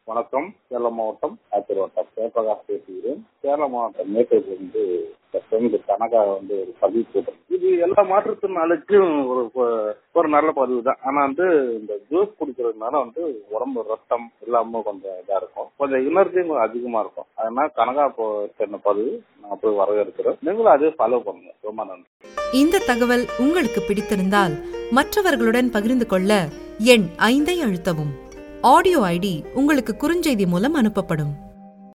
வணக்கம் சேலம் மாவட்டம் ஆத்தூர் வட்டம் ஜெயபிரகாஷ் பேசுகிறேன் சேலம் மாவட்டம் மேட்டூர்லேருந்து ஃப்ரெண்டு கனகா வந்து ஒரு பதிவு போட்டோம் இது எல்லா மாற்றுத்திறனாளிக்கும் ஒரு ஒரு நல்ல பதிவு தான் ஆனா வந்து இந்த ஜூஸ் குடிக்கிறதுனால வந்து உடம்பு ரத்தம் இல்லாம கொஞ்சம் இதா இருக்கும் கொஞ்சம் எனர்ஜியும் கொஞ்சம் அதிகமா இருக்கும் அதனால கனகா போ சொன்ன பதிவு நான் போய் வரவேற்கிறேன் நீங்களும் அதே ஃபாலோ பண்ணுங்க ரொம்ப நன்றி இந்த தகவல் உங்களுக்கு பிடித்திருந்தால் மற்றவர்களுடன் பகிர்ந்து கொள்ள எண் ஐந்தை அழுத்தவும் ஆடியோ ஐடி உங்களுக்கு குறுஞ்செய்தி மூலம் அனுப்பப்படும்